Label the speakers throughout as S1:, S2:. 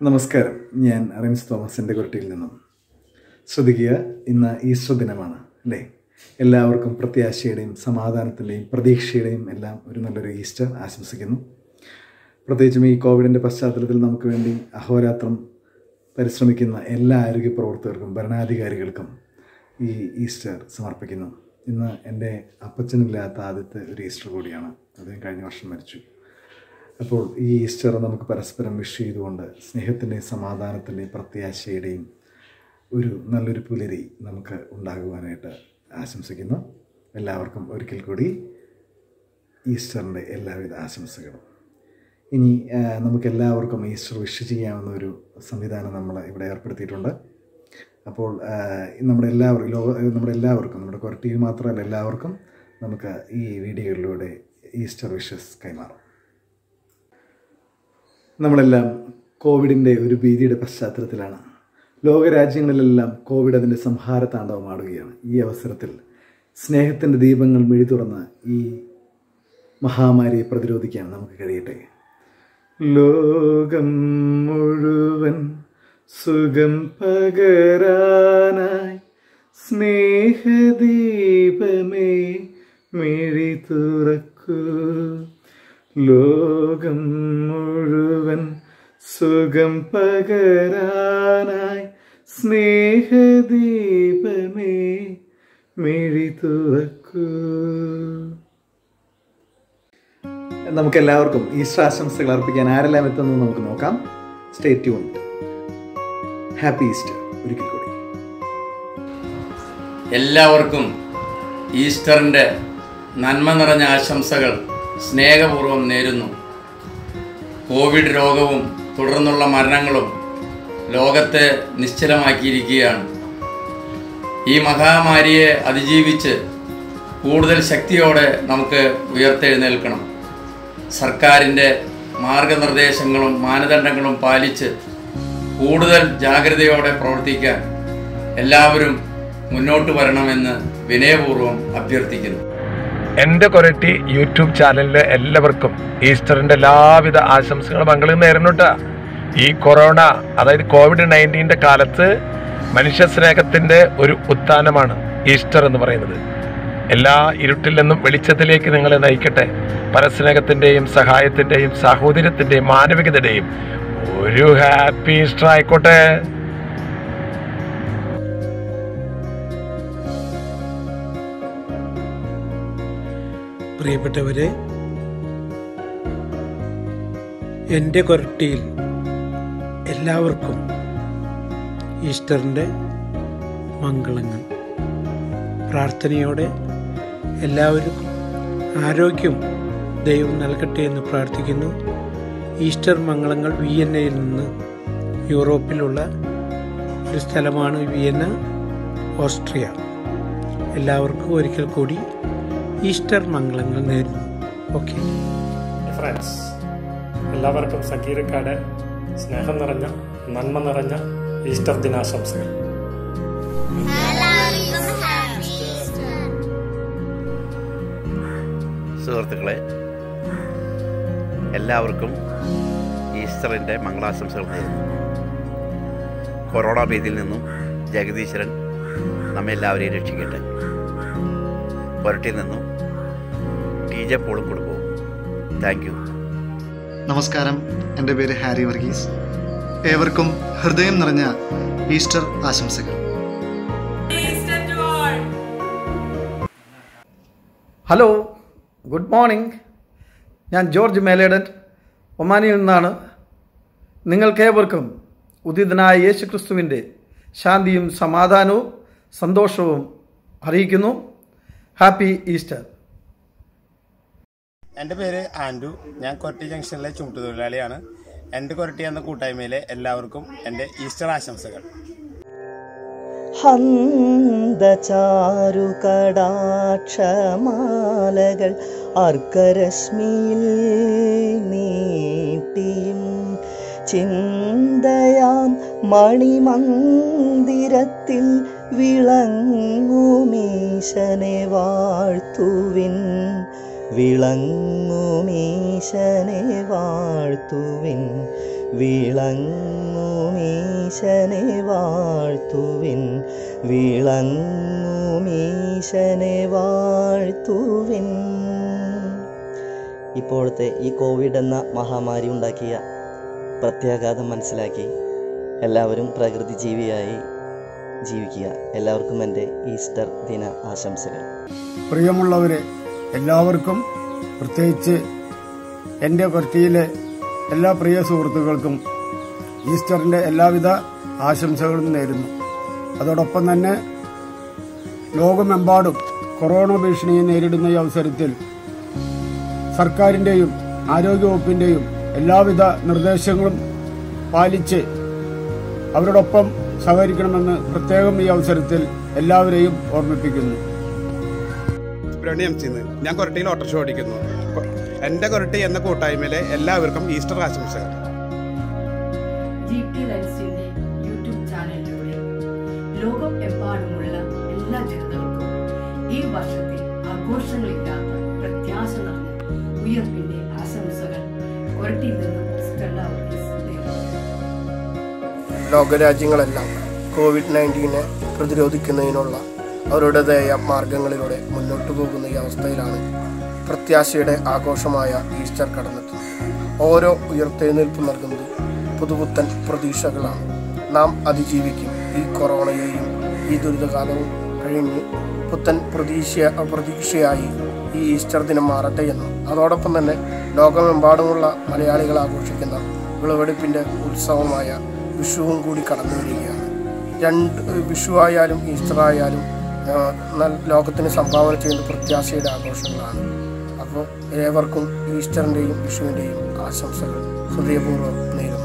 S1: നമസ്കാരം ഞാൻ rinse Thomas എൻ്റെ കുരട്ടിയിൽ നിന്നും ശ്രദ്ധിക്കുക ഇന്ന് ഈസ്റ്റർ ദിനമാണ് അല്ലേ എല്ലാവർക്കും പ്രത്യാശയുടെയും സമാധാനത്തിൻ്റെയും പ്രതീക്ഷയുടെയും എല്ലാം ഒരു നല്ലൊരു ഈസ്റ്റർ ആശംസിക്കുന്നു പ്രത്യേകിച്ചും ഈ കോവിഡിൻ്റെ പശ്ചാത്തലത്തിൽ നമുക്ക് വേണ്ടി അഹോരാത്രം പരിശ്രമിക്കുന്ന എല്ലാ ആരോഗ്യ പ്രവർത്തകർക്കും ഭരണാധികാരികൾക്കും ഈ ഈസ്റ്റർ സമർപ്പിക്കുന്നു ഇന്ന് എൻ്റെ അപ്പച്ചനില്ലാത്ത ആദ്യത്തെ ഒരു ഈസ്റ്റർ കൂടിയാണ് അദ്ദേഹം കഴിഞ്ഞ വർഷം മരിച്ചു അപ്പോൾ ഈ ഈസ്റ്റർ നമുക്ക് പരസ്പരം വിഷ് ചെയ്തുകൊണ്ട് സ്നേഹത്തിൻ്റെയും സമാധാനത്തിൻ്റെയും പ്രത്യാശയുടെയും ഒരു നല്ലൊരു പുലരി നമുക്ക് ഉണ്ടാകുവാനായിട്ട് ആശംസിക്കുന്നു എല്ലാവർക്കും ഒരിക്കൽ കൂടി ഈസ്റ്ററിൻ്റെ എല്ലാവിധ ആശംസകളും ഇനി ആ, നമുക്കെല്ലാവർക്കും ഈസ്റ്റർ വിഷ് ചെയ്യാവുന്ന ഒരു സംവിധാനം നമ്മൾ ഇവിടെ ഏർപ്പെടുത്തിയിട്ടുണ്ട് അപ്പോൾ ആ, നമ്മുടെ എല്ലാവർക്കും ലോക നമ്മുടെ എല്ലാവർക്കും നമ്മുടെ കൊരട്ടിയിൽ മാത്രമല്ല എല്ലാവർക്കും നമുക്ക് ഈ വീഡിയോയിലൂടെ ഈസ്റ്റർ വിഷസ് കൈമാറാം നമ്മളെല്ലാം കോവിഡിൻ്റെ ഒരു ഭീതിയുടെ പശ്ചാത്തലത്തിലാണ് ലോകരാജ്യങ്ങളിലെല്ലാം കോവിഡ് അതിൻ്റെ സംഹാര താണ്ഡവമാടുകയാണ് ഈ അവസരത്തിൽ സ്നേഹത്തിൻ്റെ ദീപങ്ങൾ മിഴി തുറന്ന് ഈ മഹാമാരിയെ പ്രതിരോധിക്കാൻ നമുക്ക് കഴിയട്ടെ ലോകം മുഴുവൻ സുഖം പകരാനായി സ്നേഹദീപമേ മിഴി തുറക്കൂ ലോകം മുഴുവൻ സുഖം പകരാനായി സ്നേഹദീപമേ മിഴി തുറക്കൂ നമുക്ക് എല്ലാവർക്കും ഈസ്റ്റർ ആശംസകൾ അർപ്പിക്കാൻ ആരെല്ലാം എത്തുന്നത് നമുക്ക് നോക്കാം സ്റ്റേ ട്യൂൺ ഹാപ്പി ഈസ്റ്റർ ഒരിക്കൽ കൂടി
S2: എല്ലാവർക്കും ഈസ്റ്ററിൻ്റെ നന്മ നിറഞ്ഞ ആശംസകൾ സ്നേഹപൂർവ്വം നേരുന്നു കോവിഡ് രോഗവും തുടർന്നുള്ള മരണങ്ങളും ലോകത്തെ നിശ്ചലമാക്കിയിരിക്കുകയാണ് ഈ മഹാമാരിയെ അതിജീവിച്ച് കൂടുതൽ ശക്തിയോടെ നമുക്ക് ഉയർത്തെഴുന്നേൽക്കണം സർക്കാരിൻ്റെ മാർഗനിർദ്ദേശങ്ങളും മാനദണ്ഡങ്ങളും പാലിച്ച് കൂടുതൽ ജാഗ്രതയോടെ പ്രവർത്തിക്കാൻ എല്ലാവരും മുന്നോട്ട് വരണമെന്ന് വിനയപൂർവ്വം അഭ്യർത്ഥിക്കുന്നു
S3: എന്റെ കൊരട്ടി യൂട്യൂബ് ചാനലിലെ എല്ലാവർക്കും ഈസ്റ്ററിന്റെ എല്ലാവിധ ആശംസകളും മംഗളും നേരുന്നുട്ടാ ഈ കൊറോണ അതായത് കോവിഡ് നയൻറ്റീൻ്റെ കാലത്ത് മനുഷ്യ സ്നേഹത്തിന്റെ ഒരു ഉത്ഥാനമാണ് ഈസ്റ്റർ എന്ന് പറയുന്നത് എല്ലാ ഇരുട്ടിൽ നിന്നും വെളിച്ചത്തിലേക്ക് നിങ്ങളെ നയിക്കട്ടെ പരസ്നേഹത്തിന്റെയും സഹായത്തിന്റെയും സാഹോദര്യത്തിന്റെയും മാനവികതയുടെയും ഒരു ഹാപ്പി ഈസ്റ്റർ ആയിക്കോട്ടെ
S4: പ്രിയപ്പെട്ടവരെ എൻ്റെ കൊരട്ടിയിൽ എല്ലാവർക്കും ഈസ്റ്ററിൻ്റെ മംഗളങ്ങൾ പ്രാർത്ഥനയോടെ എല്ലാവർക്കും ആരോഗ്യം ദൈവം നൽകട്ടെ എന്ന് പ്രാർത്ഥിക്കുന്നു ഈസ്റ്റർ മംഗളങ്ങൾ വിയന്നയിൽ നിന്ന് യൂറോപ്പിലുള്ള ഒരു സ്ഥലമാണ് വിയന്ന ഓസ്ട്രിയ എല്ലാവർക്കും ഒരിക്കൽ കൂടി ഈസ്റ്റർ മംഗളങ്ങൾ നേരുന്നു ഓക്കെ
S5: ഫ്രണ്ട്സ് എല്ലാവർക്കും സക്കീരക്കാട് സ്നേഹം നിറഞ്ഞ നന്മ നിറഞ്ഞ ഈസ്റ്റർ ദിനാശംസകൾ
S6: സുഹൃത്തുക്കളെ എല്ലാവർക്കും ഈസ്റ്ററിൻ്റെ മംഗളാശംസകൾ നേരുന്നു കൊറോണ ഭീതിയിൽ നിന്നും ജഗദീശ്വരൻ നമ്മെ എല്ലാവരെയും രക്ഷിക്കട്ടെ പുരട്ടിൽ നിന്നും ടി ജെ പോളും കുടുംബവും താങ്ക് യു
S7: നമസ്കാരം എൻ്റെ പേര് ഹാരി വർഗീസ് ഏവർക്കും ഹൃദയം നിറഞ്ഞ ഈസ്റ്റർ ആശംസകൾ
S1: ഹലോ ഗുഡ് മോർണിംഗ് ഞാൻ ജോർജ് മേലേടൻ ഒമാനിയിൽ നിന്നാണ് നിങ്ങൾക്കേവർക്കും ഉദിതനായ യേശു ക്രിസ്തുവിൻ്റെ ശാന്തിയും സമാധാനവും സന്തോഷവും അറിയിക്കുന്നു ഹാപ്പി ഈസ്റ്റർ
S8: എൻ്റെ പേര് ആൻഡു ഞാൻ കൊരട്ടി ജംഗ്ഷനിലെ ചുമട്ടുതൊഴിലാളിയാണ് എൻ്റെ കൊരട്ടി എന്ന കൂട്ടായ്മയിലെ എല്ലാവർക്കും എൻ്റെ ഈസ്റ്റർ ആശംസകൾ
S9: ഹന്തചാരുകടാക്ഷമാലകൾ അർക്കരശ്മിയിൽ നീട്ടിയും ചിന്തയാം മണിമന്ദിരത്തിൽ വിളങ്ങുമീശനെ വാഴ്ത്തുവിൻ വിളങ്ങുമീശനെ വാഴ്ത്തുവിൻ വിളങ്ങുമീശനെ വാഴ്ത്തുവിൻ വിളങ്ങുമീശനെ വാഴ്ത്തുവിൻ ഇപ്പോഴത്തെ ഈ കോവിഡ് എന്ന മഹാമാരി ഉണ്ടാക്കിയ പ്രത്യാഘാതം മനസ്സിലാക്കി എല്ലാവരും പ്രകൃതി ജീവിയായി ജീവിക്കുക എല്ലാവർക്കും എൻ്റെ ഈസ്റ്റർ ദിന ആശംസകൾ
S10: പ്രിയമുള്ളവരെ എല്ലാവർക്കും പ്രത്യേകിച്ച് എൻ്റെ കൊച്ചിയിലെ എല്ലാ പ്രിയ സുഹൃത്തുക്കൾക്കും ഈസ്റ്ററിൻ്റെ എല്ലാവിധ ആശംസകളും നേരുന്നു അതോടൊപ്പം തന്നെ ലോകമെമ്പാടും കൊറോണ ഭീഷണിയെ നേരിടുന്ന ഈ അവസരത്തിൽ സർക്കാരിൻ്റെയും ആരോഗ്യവകുപ്പിൻ്റെയും എല്ലാവിധ നിർദ്ദേശങ്ങളും പാലിച്ച് അവരോടൊപ്പം സഹകരിക്കണമെന്ന് പ്രത്യേകം ഈ അവസരത്തിൽ എല്ലാവരെയും ഓർമ്മിപ്പിക്കുന്നു
S11: സുബ്രഹ്മണ്യം എം സിന്ന് ഞാൻ കൊരട്ടിയിൽ ഓട്ടോറിക്ഷ ഓടിക്കുന്നു കൊ- എൻ്റെ കൊരട്ടി എന്ന കൂട്ടായ്മയിലെ എല്ലാവർക്കും ഈസ്റ്റർ ആശംസകൾ
S12: ജി ടി ലൈൻസിന്റെ യൂട്യൂബ് ചാനലിലൂടെ ലോകം എമ്പാടുമുള്ള എല്ലാ ജനതകൾക്കും ഈ വർഷത്തെ ആഘോഷങ്ങളില്ലാത്ത പ്രത്യാശ നിറഞ്ഞ ഉയർപ്പിന്റെ ആശംസകൾ കൊരട്ടിയിൽ നിന്നും സ്റ്റെല്ല വർഗീസ് നേരുന്നു
S13: ലോകരാജ്യങ്ങളെല്ലാം കോവിഡ് നയൻറ്റീനെ പ്രതിരോധിക്കുന്നതിനുള്ള അവരുടേതായ മാർഗങ്ങളിലൂടെ മുന്നോട്ട് പോകുന്ന ഈ അവസ്ഥയിലാണ് പ്രത്യാശയുടെ ആഘോഷമായ ഈസ്റ്റർ കടന്നെത്തുന്നത് ഓരോ ഉയർത്തെഴുന്നേൽപ്പ് നൽകുന്നത് പുതുപുത്തൻ പ്രതീക്ഷകളാണ് നാം അതിജീവിക്കും ഈ കൊറോണയെയും ഈ ദുരിതകാലവും കഴിഞ്ഞ് പുത്തൻ പ്രതീക്ഷ പ്രതീക്ഷയായി ഈ ഈസ്റ്റർ ദിനം മാറട്ടെ എന്നും അതോടൊപ്പം തന്നെ ലോകമെമ്പാടുമുള്ള മലയാളികൾ ആഘോഷിക്കുന്ന വിളവെടുപ്പിൻ്റെ ഉത്സവമായ വിഷുവും കൂടി കടന്നു വരികയാണ് രണ്ട് വിഷു ആയാലും ഈസ്റ്റർ ആയാലും ആ, നൽ- ലോകത്തിന് സംഭാവന ചെയ്യുന്ന പ്രത്യാശയുടെ ആഘോഷങ്ങളാണ് അപ്പോൾ ഏവർക്കും ഈസ്റ്ററിൻ്റെയും വിഷുവിൻ്റെയും ആശംസകൾ ഹൃദയപൂർവ്വം നേരുന്നു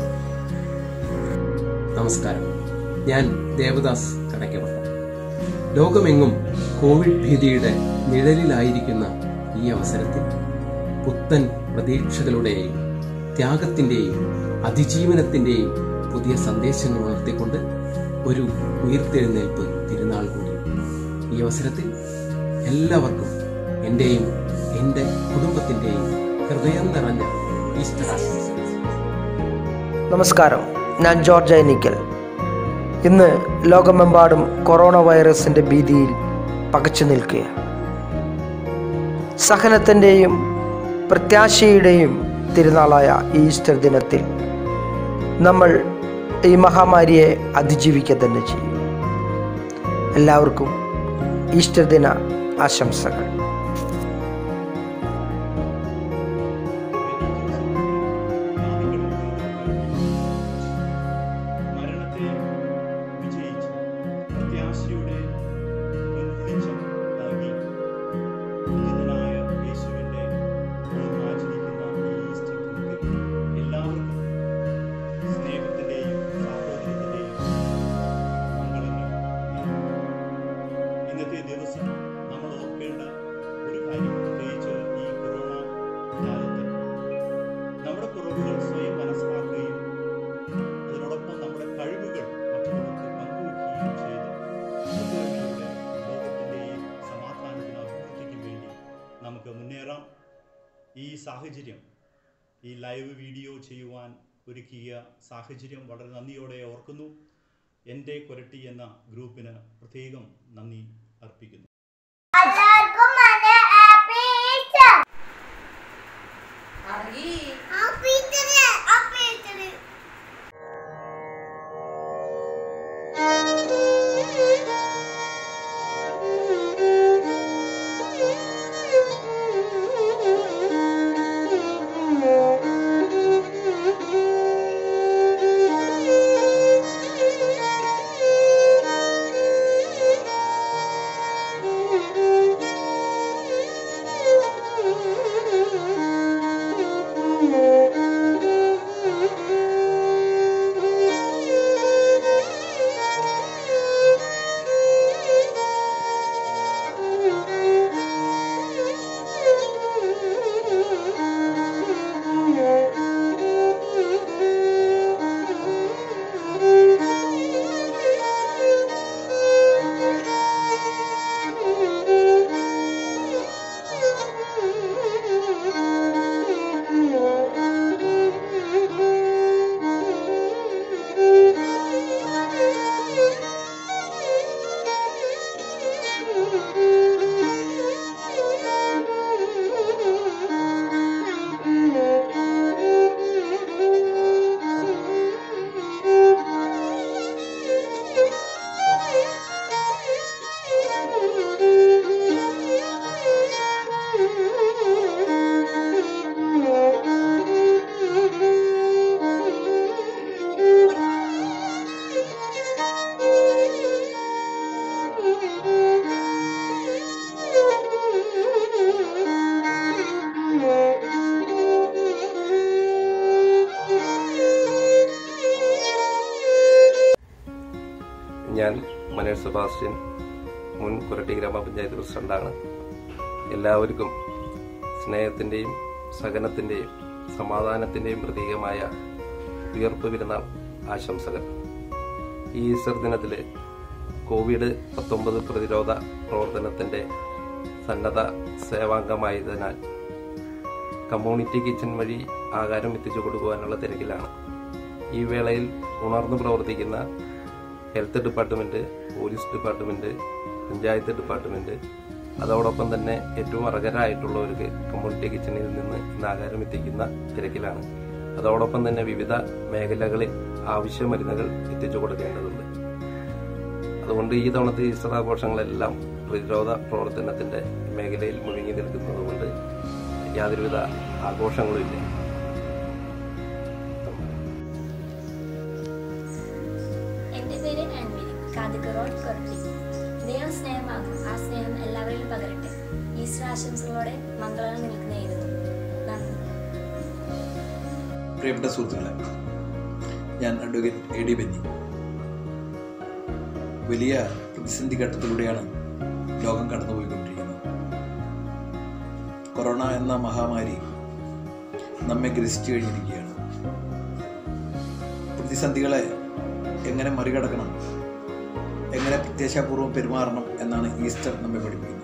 S14: നമസ്കാരം ഞാൻ ദേവദാസ് കടയ്ക്കവട്ടം ലോകമെങ്ങും കോവിഡ് ഭീതിയുടെ നിഴലിലായിരിക്കുന്ന ഈ അവസരത്തിൽ പുത്തൻ പ്രതീക്ഷകളുടെയും ത്യാഗത്തിൻ്റെയും അതിജീവനത്തിൻ്റെയും പുതിയ സന്ദേശങ്ങൾ ഉണർത്തിക്കൊണ്ട് ഒരു ഉയർത്തെഴുന്നേൽപ്പ് തിരുനാൾ കൂടി ഈ അവസരത്തിൽ എല്ലാവർക്കും എൻ്റെയും എൻ്റെ കുടുംബത്തിൻ്റെയും ഹൃദയം നിറഞ്ഞ ഈസ്റ്റർ ആശംസകൾ
S15: നമസ്കാരം ഞാൻ ജോർജ് ഐനിക്കൽ ഇന്ന് ലോകമെമ്പാടും കൊറോണ വൈറസിൻ്റെ ഭീതിയിൽ പകച്ചു നിൽക്കുക സഹനത്തിൻ്റെയും പ്രത്യാശയുടെയും തിരുനാളായ ഈസ്റ്റർ ദിനത്തിൽ നമ്മൾ ഈ മഹാമാരിയെ അതിജീവിക്കുക തന്നെ ചെയ്യും എല്ലാവർക്കും ഈസ്റ്റർ ദിന ആശംസകൾ
S16: മരണത്തെ വിജയിച്ച് പ്രത്യാശയുടെ വെളിച്ചം നൽകി ഉദിതനായ യേശുവിൻ്റെ ഓർമ്മ ആചരിക്കുന്ന ഈ ഈസ്റ്റർ ദിനത്തിൽ എല്ലാവർക്കും സ്നേഹത്തിൻ്റെയും സഹോദരത്തിൻ്റെയും മംഗളങ്ങൾ നേരുന്നു. ഇന്നത്തെ ദിവസം നമ്മൾ ഓർക്കേണ്ട ഒരു കാര്യം പ്രത്യേകിച്ച് ഈ കൊറോണ കാലത്ത് നമ്മുടെ കുറവുകൾ സ്വയം മനസ്സിലാക്കുകയും അതിനോടൊപ്പം നമ്മുടെ കഴിവുകൾ മറ്റുള്ളവർക്ക് പങ്കുവയ്ക്കുകയും ചെയ്ത് കൂട്ടായ്മയുടെ ലോകത്തിൻ്റെയും സമാധാനത്തിനും അഭിവൃദ്ധിക്കും വേണ്ടി നമുക്ക് മുന്നേറാം ഈ സാഹചര്യം ഈ ലൈവ് വീഡിയോ ചെയ്യുവാൻ ഒരുക്കിയ സാഹചര്യം വളരെ നന്ദിയോടെ ഓർക്കുന്നു എൻ്റെ കൊരട്ടി എന്ന ഗ്രൂപ്പിന് പ്രത്യേകം നന്ദി അർപ്പിക്കുന്നു
S17: Thank you. ബെനോയ് സെബാസ്റ്റ്യൻ മുൻ കുരട്ടി ഗ്രാമപഞ്ചായത്ത് പ്രസിഡന്റാണ് എല്ലാവർക്കും സ്നേഹത്തിൻ്റെയും സഹനത്തിൻ്റെയും സമാധാനത്തിൻ്റെയും പ്രതീകമായ ഉയർപ്പ് പെരുന്നാൾ ആശംസകൾ ഈ ഈസ്റ്റർ ദിനത്തിൽ കോവിഡ് പത്തൊമ്പത് പ്രതിരോധ പ്രവർത്തനത്തിൻ്റെ സന്നദ്ധ സേവാംഗമായതിനാൽ കമ്മ്യൂണിറ്റി കിച്ചൺ വഴി ആഹാരം എത്തിച്ചു കൊടുക്കുവാനുള്ള തിരക്കിലാണ് ഈ വേളയിൽ ഉണർന്നു പ്രവർത്തിക്കുന്ന health department police department panchayat department അതോടൊപ്പം തന്നെ ഏറ്റവും അർഹരായിട്ടുള്ളവർക്ക് കമ്മ്യൂണിറ്റി കിച്ചണിൽ നിന്ന് ഇന്ന് ആഹാരം എത്തിക്കുന്ന തിരക്കിലാണ് അതോടൊപ്പം തന്നെ വിവിധ മേഖലകളിൽ ആവശ്യ മരുന്നുകൾ എത്തിച്ചു കൊടുക്കേണ്ടതുണ്ട് അതുകൊണ്ട് ഈ തവണത്തെ ഈസ്റ്റർ ആഘോഷങ്ങളെല്ലാം പ്രതിരോധ പ്രവർത്തനത്തിന്റെ മേഖലയിൽ മുഴുകി നിൽക്കുന്നതുകൊണ്ട് യാതൊരുവിധ ആഘോഷങ്ങളുമില്ല
S18: എൻ്റെ പേര് ആൻവിനി കാതിക റോഡ് കൊരട്ടി ദൈവം സ്നേഹമാകും ആ സ്നേഹം എല്ലാവരിലും പകരട്ടെ ഈസ്റ്റർ ആശംസകളോടെ മംഗളങ്ങൾ നിങ്ങൾക്ക് നേരുന്നു നന്ദി
S19: പ്രിയപ്പെട്ട സുഹൃത്തുക്കളെ ഞാൻ അഡ്വക്കേറ്റ് എ ഡി ബെന്നി വലിയ പ്രതിസന്ധി ഘട്ടത്തിലൂടെയാണ് ലോകം കടന്നുപോയിക്കൊണ്ടിരിക്കുന്നത് കൊറോണ എന്ന മഹാമാരി നമ്മെ ഗ്രസിച്ചു കഴിഞ്ഞിരിക്കുകയാണ് പ്രതിസന്ധികളെ എങ്ങനെ മറികടക്കണം എങ്ങനെ പ്രത്യാശാപൂർവ്വം പെരുമാറണം എന്നാണ് ഈസ്റ്റർ നമ്മെ പഠിപ്പിക്കുന്നത്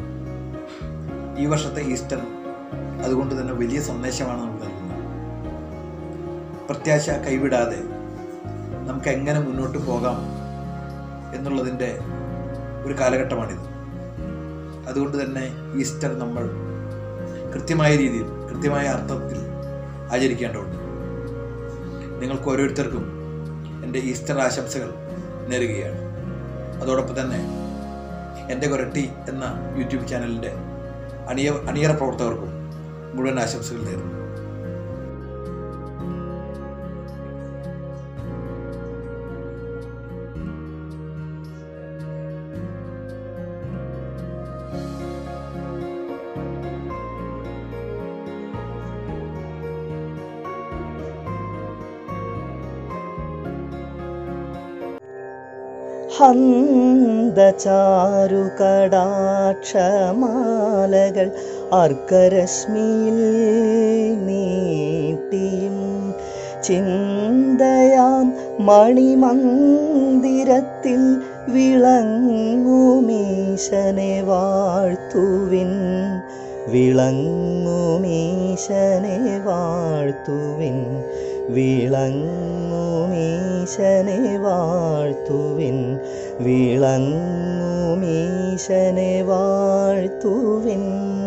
S19: ഈ വർഷത്തെ ഈസ്റ്റർ അതുകൊണ്ട് തന്നെ വലിയ സന്ദേശമാണ് നമുക്ക് നൽകുന്നത് പ്രത്യാശ കൈവിടാതെ നമുക്ക് എങ്ങനെ മുന്നോട്ട് പോകാം എന്നുള്ളതിൻ്റെ ഒരു കാലഘട്ടമാണിത് അതുകൊണ്ട് തന്നെ ഈസ്റ്റർ നമ്മൾ കൃത്യമായ രീതിയിൽ കൃത്യമായ അർത്ഥത്തിൽ ആചരിക്കേണ്ടതുണ്ട് നിങ്ങൾക്ക് ഓരോരുത്തർക്കും എൻ്റെ ഈസ്റ്റർ ആശംസകൾ നേരുകയാണ് അതോടൊപ്പം തന്നെ എൻ്റെ കൊരട്ടി എന്ന യൂട്യൂബ് ചാനലിൻ്റെ അണിയ അണിയറ പ്രവർത്തകർക്കും മുഴുവൻ ആശംസകൾ നേരുന്നു
S9: ഹന്തചാരുകടാക്ഷമാലകൾ അർക്കരശ്മിയിൽ നീട്ടിയും ചിന്തയാം മണിമന്ദിരത്തിൽ വിളങ്ങുമീശനെ വാഴ്ത്തുവിൻ വിളങ്ങുമീശനെ വാഴ്ത്തുവിൻ വിളങ്ങുമീശനെ വാഴ്ത്തുവിൻ വിളങ്ങുമീശനെ വാഴ്ത്തുവിൻ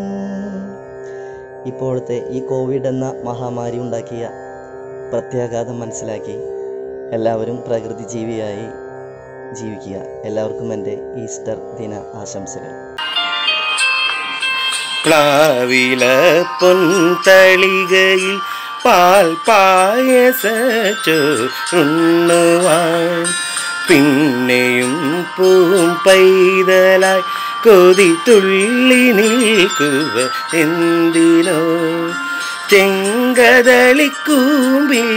S9: ഇപ്പോഴത്തെ ഈ കോവിഡ് എന്ന മഹാമാരി ഉണ്ടാക്കിയ പ്രത്യാഘാതം മനസ്സിലാക്കി എല്ലാവരും പ്രകൃതി ജീവിയായി ജീവിക്കുക എല്ലാവർക്കും എൻ്റെ ഈസ്റ്റർ ദിന ആശംസകൾ
S20: പ്ലാവില പൊൻതളികയിൽ പാൽ പായസുണ്ണുവാൻ പിന്നെയും പൂം പൈതലായി കൊതി തുള്ളി നിൽക്കുക എന്തിനോ ചെങ്കതളിക്കൂമ്പിൽ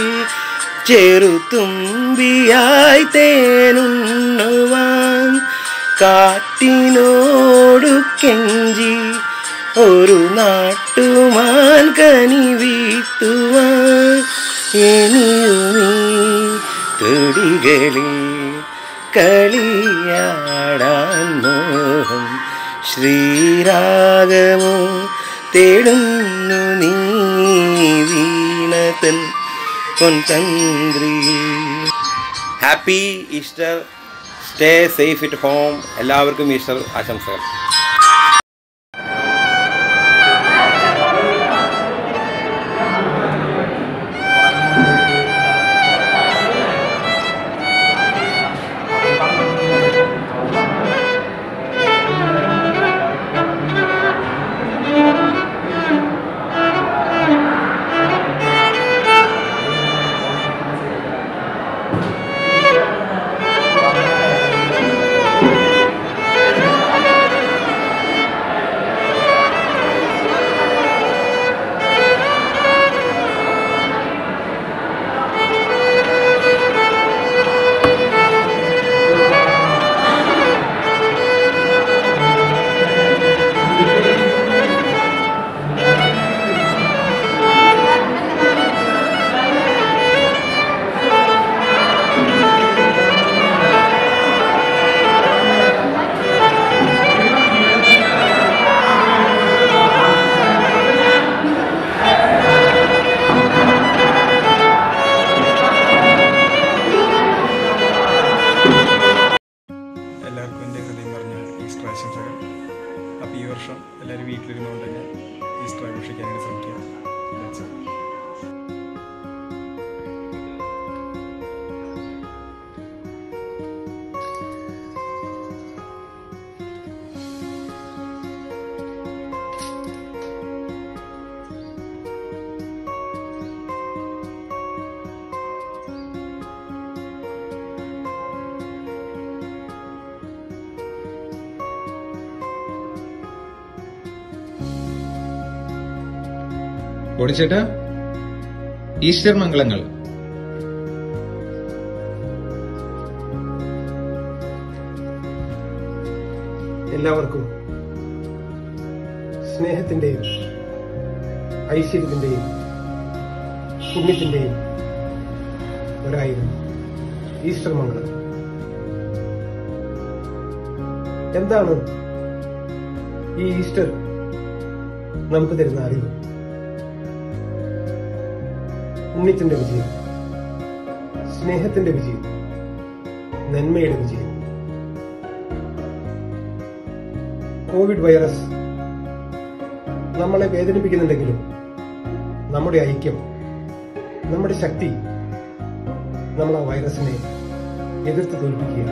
S20: ചെറുതുമ്പിയായി തേനുണ്ണുവാൻ കാറ്റിനോടു കെഞ്ചി ഒരു നാട്ടുമാൻ കനി വീട്ടുവാൻ ഇനിയുമീ തൊടികളിൽ കളിയാടാൻ മോഹം ശ്രീരാഗമോ തേടുന്നു നീ വീണതൻ പൊൻതന്ത്രി
S17: happy Easter stay safe at home എല്ലാവർക്കും ഈസ്റ്റർ ആശംസകൾ
S21: ഈസ്റ്റർ ആശംസകൾ അപ്പോൾ ഈ വർഷം എല്ലാവരും വീട്ടിലിരുന്നുകൊണ്ട് തന്നെ ഈസ്റ്റർ ആഘോഷിക്കാനായിട്ട് ശ്രമിക്കുക That's all.
S22: ബോണിച്ചേട്ടാ ഈസ്റ്റർ മംഗളങ്ങൾ
S23: എല്ലാവർക്കും സ്നേഹത്തിൻ്റെയും ഐശ്വര്യത്തിൻ്റെയും പുണ്യത്തിൻ്റെയും ഒരായിരം ഈസ്റ്റർ മംഗളം എന്താണ് ഈ ഈസ്റ്റർ നമുക്ക് തരുന്ന അറിവ് പുണ്യത്തിന്റെ വിജയം സ്നേഹത്തിന്റെ വിജയം നന്മയുടെ വിജയം കോവിഡ് വൈറസ് നമ്മളെ വേദനിപ്പിക്കുന്നുണ്ടെങ്കിലും നമ്മുടെ ഐക്യം നമ്മുടെ ശക്തി നമ്മൾ ആ വൈറസിനെ എതിർത്ത് തോൽപ്പിക്കുകയാണ്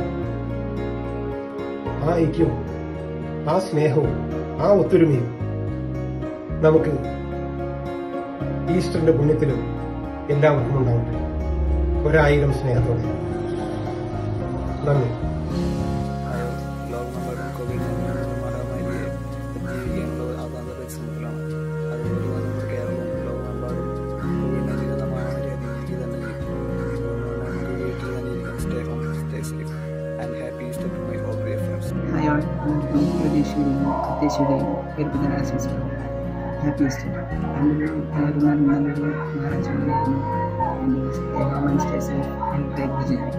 S23: ആ ഐക്യവും ആ സ്നേഹവും ആ ഒത്തൊരുമയും നമുക്ക് ഈസ്റ്ററിന്റെ പുണ്യത്തിലും എല്ലാവർക്കും ഉണ്ടാവട്ടെ ഒരായിരം സ്നേഹത്തോടെ നന്ദി
S24: ലോകമെമ്പാടും കോവിഡ് നയൻറ്റീൻ മഹാമാരിയെ അതിജീവിക്കാനുള്ള അതാത് പരിശ്രമത്തിലാണ് അതുകൊണ്ട് തന്നെ നമ്മുടെ കേരളവും ലോകമെമ്പാടും കോവിഡ് നയൻറ്റീൻ എന്ന മഹാമാരി അതിജീവിക്കുക തന്നെ ചെയ്യും അതുകൊണ്ട് നമുക്ക് വീട്ടിൽ തന്നെ ഇരിക്കാം stay home stay safe and happy Easter to my all dear friends
S25: അയാൾ എല്ലാവർക്കും പ്രതീക്ഷയുടെയും പ്രത്യേകിച്ചുടെയും ഗർഭിതന ആശംസകൾ ഹാപ്പി ഈസ്റ്റർ എല്ലാവരും എല്ലാവരും നല്ലൊരു ഞായറാഴ്ച കൊണ്ടിരിക്കുന്നു എല്ലാവരും stay safe and take the journey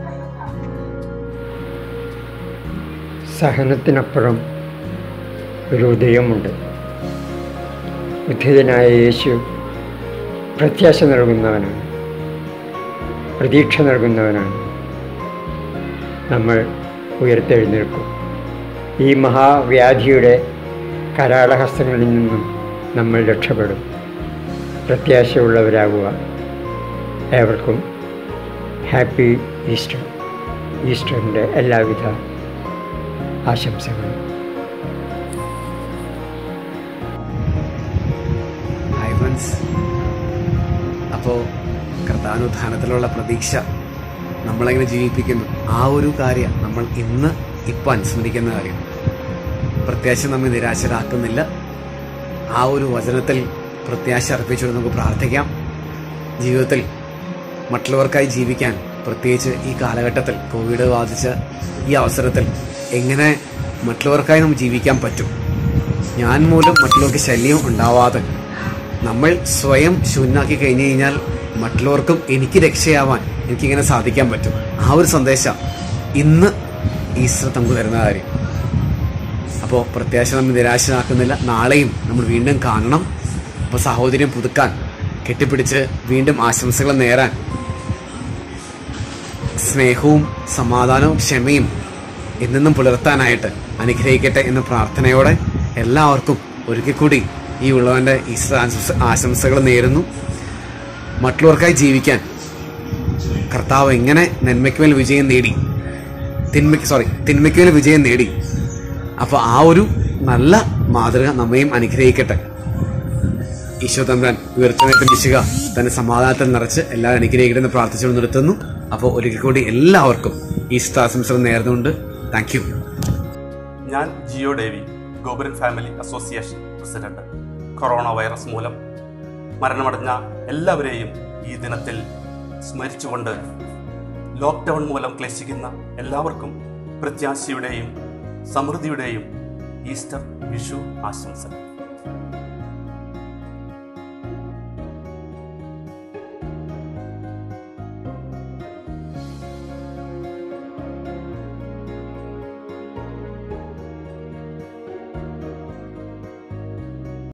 S26: സഹനത്തിനപ്പുറം ഒരു ഉദയമുണ്ട് ഉദ്ധിതനായ യേശു പ്രത്യാശ നൽകുന്നവനാണ് പ്രതീക്ഷ നൽകുന്നവനാണ് നമ്മൾ ഉയർത്തെഴുന്നേൽക്കും ഈ മഹാവ്യാധിയുടെ കരാളഹസ്തങ്ങളിൽ നിന്നും നമ്മൾ രക്ഷപ്പെടും പ്രത്യാശയുള്ളവരാകുക ഏവർക്കും ഹാപ്പി ഈസ്റ്റർ ഈസ്റ്ററിൻ്റെ എല്ലാവിധ ആശംസകളും
S27: ഹായ് ഫ്രണ്ട്സ് അപ്പോൾ കർത്താനുധാനത്തിലുള്ള പ്രതീക്ഷ നമ്മളെങ്ങനെ ജീവിപ്പിക്കുന്നു ആ ഒരു കാര്യം നമ്മൾ ഇന്ന് ഇപ്പം അനുസ്മരിക്കുന്ന കാര്യം പ്രത്യാശ നമ്മെ നിരാശരാക്കുന്നില്ല ആ ഒരു വചനത്തിൽ പ്രത്യാശ അർപ്പിച്ചുകൊണ്ട് നമുക്ക് പ്രാർത്ഥിക്കാം ജീവിതത്തിൽ മറ്റുള്ളവർക്കായി ജീവിക്കാൻ പ്രത്യേകിച്ച് ഈ കാലഘട്ടത്തിൽ കോവിഡ് ബാധിച്ച ഈ അവസരത്തിൽ എങ്ങനെ മറ്റുള്ളവർക്കായി നമുക്ക് ജീവിക്കാൻ പറ്റും ഞാൻ മൂലം മറ്റുള്ളവർക്ക് ശല്യം ഉണ്ടാവാതെ നമ്മൾ സ്വയം ശൂന്യമാക്കി കഴിഞ്ഞു കഴിഞ്ഞാൽ മറ്റുള്ളവർക്കും എനിക്ക് രക്ഷയാവാൻ എനിക്കിങ്ങനെ സാധിക്കാൻ പറ്റും ആ ഒരു സന്ദേശം ഇന്ന് ഈസ്റ്റർ നമുക്ക് തരുന്ന കാര്യം അപ്പോൾ പ്രത്യാശ നമ്മൾ നിരാശനാക്കുന്നില്ല നാളെയും നമ്മൾ വീണ്ടും കാണണം അപ്പോൾ സാഹോദര്യം പുതുക്കാൻ കെട്ടിപ്പിടിച്ച് വീണ്ടും ആശംസകൾ നേരാൻ സ്നേഹവും സമാധാനവും ക്ഷമയും എന്നെന്നും പുലർത്താനായിട്ട് അനുഗ്രഹിക്കട്ടെ എന്ന പ്രാർത്ഥനയോടെ എല്ലാവർക്കും ഒരിക്കൽ കൂടി ഈ ഉള്ളവൻ്റെ ഈസ്റ്റർ ആശംസ ആശംസകൾ നേരുന്നു മറ്റുള്ളവർക്കായി ജീവിക്കാൻ കർത്താവ് എങ്ങനെ നന്മയ്ക്ക് മേൽ വിജയം നേടി തിന്മയ്ക്ക് സോറി തിന്മയ്ക്ക് മേൽ വിജയം നേടി അപ്പോൾ ആ ഒരു നല്ല മാതൃക നമ്മയും അനുഗ്രഹിക്കട്ടെ ഈശോ തമ്പ്രാൻ ഉയർത്തുന്നേറ്റ് വിശുക തന്നെ സമാധാനത്തിൽ നിറച്ച് എല്ലാവരും അനുഗ്രഹിക്കട്ടെ എന്ന് പ്രാർത്ഥിച്ചുകൊണ്ട് നിർത്തുന്നു അപ്പോൾ ഒരിക്കൽ കൂടി എല്ലാവർക്കും ഈസ്റ്റർ ആശംസകൾ നേർന്നുകൊണ്ട് താങ്ക് യു
S28: ഞാൻ Jio Davy Gopuran family association president corona virus മൂലം മരണമടഞ്ഞ എല്ലാവരെയും ഈ ദിനത്തിൽ സ്മരിച്ചുകൊണ്ട് ലോക്ക്ഡൗൺ മൂലം ക്ലേശിക്കുന്ന എല്ലാവർക്കും പ്രത്യാശയുടെയും സമൃദ്ധിയുടെയും ഈസ്റ്റർ വിഷു ആശംസകൾ